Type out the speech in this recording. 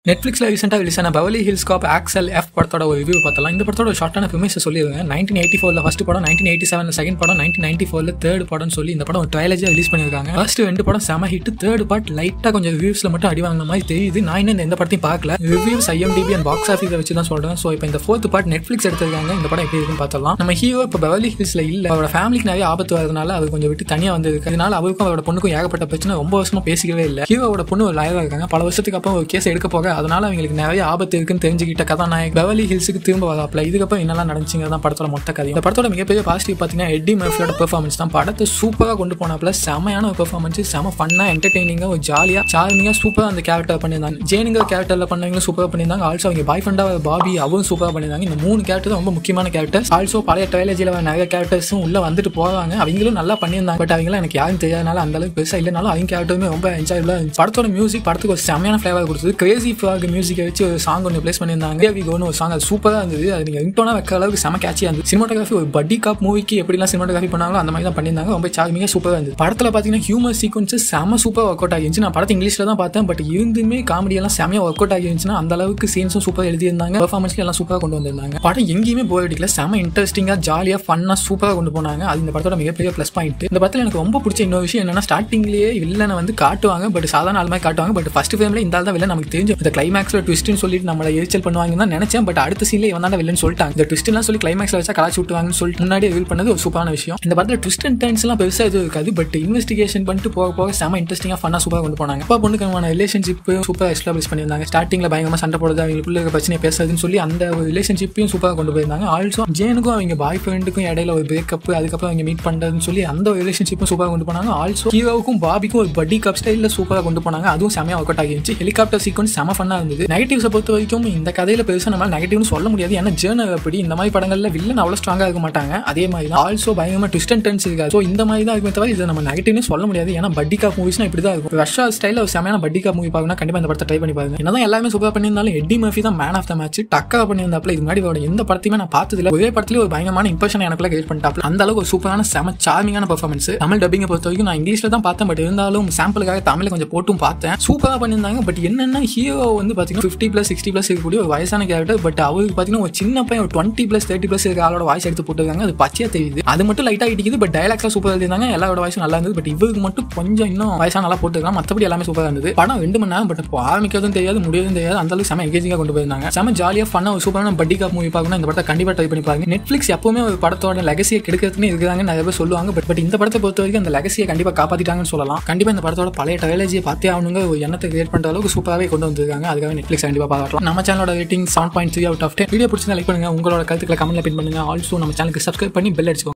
நெட்ஃப்ளிக்ஸில் ரீசெண்டாக ரிலீஸ் ஆன Beverly Hills Cop Axel F படத்தோட ஒரு ரிவ்யூ பார்த்தலாம் இந்த படத்தோட ஷார்ட்டான ஃபிமிஸ் சொல்லியிருக்கேன் நைன்டீன் எயிட்டி ஃபோரில் ஃபஸ்ட் படம் நைன்டீன் எயிட்டி செவன் செகண்ட் படம் நைன்டீன் நைன்ட்டி ஃபோரில் தேர்ட் படம் சொல்லி இந்த படம் ட்ரைலஜாக ரிலீஸ் பண்ணியிருக்காங்க ஃபர்ஸ்ட் ரெண்டு படம் செம ஹிட் தேர்ட் பார்ட் லைட்டாக கொஞ்சம் ரிவ்யூஸில் மட்டும் அடி வாங்கின மாதிரி தெரியுது நான் இன்னும் எந்த படத்தையும் பார்க்கல ரிவ்யூஸ் ஐஎம்டிபி அண்ட் பாக்ஸ் ஆஃபீஸை வச்சு தான் சொல்கிறேன் ஸோ இப்போ இந்த ஃபோர்த் பார்ட் நெட்ஃப்ளிக்ஸ் எடுத்திருக்காங்க இந்த படம் எப்படி இருக்குன்னு பார்த்தலாம் நம்ம ஹீரோ இப்போ பவலி ஹில்ஸில் இல்லை அவரோட ஃபேமிலிக்கு நிறைய ஆபத்து வரதுனால அவர் கொஞ்சம் விட்டு தனியாக வந்திருக்கு அதனால அவருக்கும் அவரோட பொண்ணுக்கும் ஏகப்பட்ட பிரச்சனை ரொம்ப வருஷமா பேசிக்கவே இல்லை ஹீரோவோட பொண்ணு ஒரு லாயராக இருக்காங்க பல வருஷத்துக்கு அப்புறம் ஒரு கேஸ் எடுக்க போக அதனால அவங்களுக்கு நிறைய ஆபத்து இருக்குன்னு தெரிஞ்சுக்கிட்ட கதாநாயக் பெவலி ஹில்ஸுக்கு திரும்ப வராப்ல இதுக்கப்புறம் என்னெல்லாம் நடந்துச்சுங்க தான் படத்தோட மொத்த கதை இந்த படத்தோட மிகப்பெரிய பாசிட்டிவ் பார்த்தீங்கன்னா எட்டி மர்ஃபியோட பெர்ஃபார்மன்ஸ் தான் படத்தை சூப்பராக கொண்டு போனாப்ல செமையான ஒரு பெர்ஃபார்மன்ஸ் செம ஃபன்னாக என்டர்டெய்னிங்காக ஒரு ஜாலியாக சார்மிங்காக சூப்பராக அந்த கேரக்டர் பண்ணியிருந்தாங்க ஜேனுங்கிற கேரக்டரில் பண்ணவங்களும் சூப்பராக பண்ணியிருந்தாங்க ஆல்சோ அவங்க பாய் ஃப்ரெண்டாக பாபி அவரும் சூப்பராக பண்ணியிருந்தாங்க இந்த மூணு கேரக்டர் ரொம்ப முக்கியமான கேரக்டர்ஸ் ஆல்சோ பழைய ட்ரைலஜியில் நிறைய கேரக்டர்ஸும் உள்ள வந்துட்டு போவாங்க அவங்களும் நல்லா பண்ணியிருந்தாங்க பட் அவங்களும் எனக்கு யாரும் தெரியாதனால அந்த அளவுக்கு பெருசாக இல்லைனாலும் அவங்க கேரக்டருமே ரொம்ப என்ஜாயபிளாக இருந்துச்சு படத்தோட மியூசிக் படத்துக்கு ஒரு செமையான ஃப்ளேவர் கொடுத்தது கிரேசி ஃபாக் மியூசிக்கை வச்சு ஒரு சாங் ஒன்று ப்ளேஸ் பண்ணியிருந்தாங்க வி கோன்னு ஒரு சாங் அது சூப்பராக இருந்தது அது நீங்கள் ரிங்டோனாக வைக்கிற அளவுக்கு செம கேட்சியாக இருந்தது சினிமாட்டோகிராஃபி ஒரு பட்டி காப் மூவிக்கு எப்படிலாம் சினிமாட்டோகிராஃபி பண்ணாங்களோ அந்த மாதிரி தான் பண்ணியிருந்தாங்க ரொம்ப சார்மிங்காக சூப்பராக இருந்தது படத்தில் பார்த்தீங்கன்னா ஹியூமர் சீக்வன்ஸஸ் செம சூப்பராக ஒர்க் அவுட் ஆகிருந்துச்சு நான் படத்தை இங்கிலீஷில் தான் பார்த்தேன் பட் இருந்துமே காமெடியெல்லாம் செமையாக ஒர்க் அவுட் ஆகிருந்துச்சுன்னா அந்த அளவுக்கு சீன்ஸும் சூப்பராக எழுதியிருந்தாங்க பெர்ஃபார்மன்ஸ்ல எல்லாம் சூப்பராக கொண்டு வந்திருந்தாங்க படம் எங்கேயுமே போர் அடிக்கல செம இன்ட்ரெஸ்டிங்காக ஜாலியாக ஃபன்னாக சூப்பராக கொண்டு போனாங்க அது இந்த படத்தோட மிகப்பெரிய ப்ளஸ் பாயிண்ட் இந்த படத்தில் எனக்கு ரொம்ப பிடிச்ச இன்னொரு விஷயம் என்னன்னா ஸ்டார்டிங்லேயே வில்லனை வந்து காட்டுவாங்க பட் சாதாரண ஆள் மாதிரி காட்டுவாங்க பட் ஃபர்ஸ்ட் ஃபிலிம்ல இந்த ஆள் தான் வில்லன் நமக்கு தெரிஞ்சு இந்த கிளைமேக்ஸ்ல ட்விஸ்ட்னு சொல்லிட்டு நம்மளை எரிச்சல் பண்ணுவாங்கன்னு தான் நினைச்சேன் பட் அடுத்த சீன்ல இவன் தான் வில்லன் சொல்லிட்டாங்க இந்த ட்விஸ்ட்லாம் சொல்லி கிளைமேக்ஸ்ல வச்சா கலாச்சி விட்டுவாங்கன்னு சொல்லிட்டு முன்னாடி ரிவீல் பண்ணது ஒரு சூப்பரான விஷயம் இந்த படத்தில் ட்விஸ்ட் அண்ட் டர்ன்ஸ் எல்லாம் பெருசாக எதுவும் இருக்காது பட் இன்வெஸ்டிகேஷன் பண்ணிட்டு போக போக செம இன்ட்ரெஸ்டிங்காக ஃபன்னாக சூப்பராக கொண்டு போனாங்க அப்பா பொண்ணுக்கான ரிலேஷன்ஷிப் சூப்பராக எஸ்டாப்ளிஷ் பண்ணியிருந்தாங்க ஸ்டார்டிங்ல பயங்கரமா சண்டை போடுறது அவங்களுக்குள்ள இருக்க பிரச்சனை பேசுறதுன்னு சொல்லி அந்த ஒரு ரிலேஷன்ஷிப்பையும் சூப்பராக கொண்டு போயிருந்தாங்க ஆல்சோ ஜேனுக்கும் அவங்க பாய் ஃப்ரெண்டுக்கும் இடையில ஒரு பிரேக்கப் அதுக்கப்புறம் அவங்க மீட் பண்ணுறதுன்னு சொல்லி அந்த ஒரு ரிலேஷன்ஷிப்பும் சூப்பராக கொண்டு போனாங்க ஆல்சோ ஹீரோவுக்கும் பாபிக்கும் ஒரு பட்டி கப் ஸ்டைலில் சூப்பராக கொண்டு போனாங்க அதுவும் செமையாக ஒர்க் அவுட் ஆகிருந்துச்சு ஹெலிகாப்டர் சீக்வன்ஸ் செம ஃபன்னாக இருந்தது நெகட்டிவ்ஸை பொறுத்த வரைக்கும் இந்த கதையில பெருசாக நம்மளால் நெகட்டிவ்னு சொல்ல முடியாது ஏன்னா ஜேர்னர் அப்படி இந்த மாதிரி படங்களில் வில்லன் அவ்வளோ ஸ்ட்ராங்காக இருக்க மாட்டாங்க அதே மாதிரி தான் ஆல்சோ பயங்கரமாக ட்விஸ்ட் அண்ட் டர்ன்ஸ் இருக்காது ஸோ இந்த மாதிரி தான் இருக்குமே தவிர இதை நம்ம நெகட்டிவ்னு சொல்ல முடியாது ஏன்னா பட்டி காப் மூவிஸ்னா இப்படி தான் இருக்கும் ரஷ்யா ஸ்டைலில் ஒரு செமையான பட்டி காப் மூவி பார்க்கணும் கண்டிப்பாக இந்த படத்தை ட்ரை பண்ணி பாருங்க என்னதான் எல்லாமே சூப்பராக பண்ணியிருந்தாலும் எட்டி மர்ஃபி தான் மேன் ஆஃப் த மேட்ச் டக்காக பண்ணியிருந்தாப்ல இது முன்னாடி அவரோட எந்த படத்தையுமே நான் பார்த்ததில்ல ஒரே படத்துல ஒரு பயங்கரமான இம்ப்ரெஷன் எனக்குள்ள கிரியேட் பண்ணிட்டாப்ல அந்த அளவுக்கு ஒரு சூப்பரான செம சார்மிங்கான பர்ஃபார்மன்ஸ் தமிழ் டப்பிங்கை பொறுத்த வரைக்கும் நான் இங்கிலீஷ்ல தான் பார்த்தேன் பட் இருந்தாலும் சாம்பிளுக்காக தமிழ் கொஞ்சம் போட்டும் பார்த்தேன் சூப்பராக பண்ணியிருந்தாங்க பட் என்னன்னா ஹீரோ வந்து பார்த்தீங்கன்னா ஃபிஃப்டி ப்ளஸ் சிக்ஸ்டி ப்ளஸ் இருக்கக்கூடிய ஒரு வயசான கேரக்டர் பட் அவருக்கு பார்த்தீங்கன்னா ஒரு சின்ன பையன் ஒரு டுவெண்ட்டி ப்ளஸ் தேர்ட்டி ப்ளஸ் இருக்க ஆளோட வாய்ஸ் எடுத்து போட்டுருக்காங்க அது பச்சையாக தெரியுது அது மட்டும் லைட்டாக இடிக்குது பட் டைலாக்ஸ்லாம் சூப்பராக எழுதிருந்தாங்க எல்லாரோட வாய்ஸும் நல்லா இருந்தது பட் இவருக்கு மட்டும் கொஞ்சம் இன்னும் வயசான நல்லா போட்டுருக்காங்க மற்றபடி எல்லாமே சூப்பராக இருந்தது படம் ரெண்டு மணி நேரம் பட் இப்போ ஆரம்பிக்கிறதும் தெரியாது முடியதும் தெரியாது அந்த அளவுக்கு செம எங்கேஜிங்காக கொண்டு போயிருந்தாங்க செம ஜாலியாக ஃபன்னாக ஒரு சூப்பரான பட்டி காப் மூவி பார்க்கணும் இந்த படத்தை கண்டிப்பாக ட்ரை பண்ணி பாருங்க நெட்ஃப்ளிக்ஸ் எப்பவுமே ஒரு படத்தோட லெகசியை கெடுக்கிறதுன்னு இருக்கிறாங்க நிறைய பேர் சொல்லுவாங்க பட் பட் இந்த படத்தை பொறுத்த வரைக்கும் அந்த லெகசியை கண்டிப்பாக காப்பாற்றிட்டாங்கன்னு சொல்லலாம் கண்டிப்பாக இந்த படத்தோட பழைய ட்ரைலஜியை பார்த்தே ஆகணுங்க ஒரு எண்ணத்தை கிரியேட் பண்ணுற அளவுக்கு சூப்பராகவே கொண்டு வந்திருக்காங்க அதுக்காக நெட்ஃப்ளிக்ஸ் கண்டிப்பாக பார்க்கலாம் நம்ம சேனலோட rating seven point three out of ten video பிடிச்சிருந்தா லைக் பண்ணுங்க உங்களோட கருத்துக்களை கமெண்ட்ல பின் பண்ணுங்க ஆல்சோ நம்ம சேனலுக்கு சப்ஸ்கிரைப் பண்ணி பெல் அடிச்சுக்கோங்க